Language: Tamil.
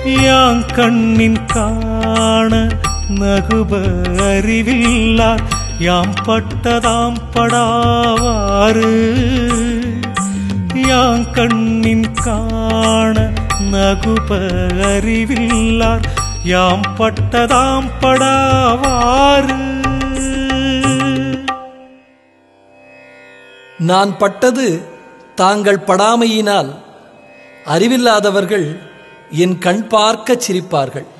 யாங் கண்ணின் காண நகுப அறிவில்லார் யாம் பட்டதாம் படாவாறு யாங் கண்ணின் காண நகுப அறிவில்லார் யாம் பட்டதாம் படாவாறு நான் பட்டது தாங்கள் படாமையினால் அறிவில்லாதவர்கள் என் கண் பார்க்கச் சிரிப்பார்கள்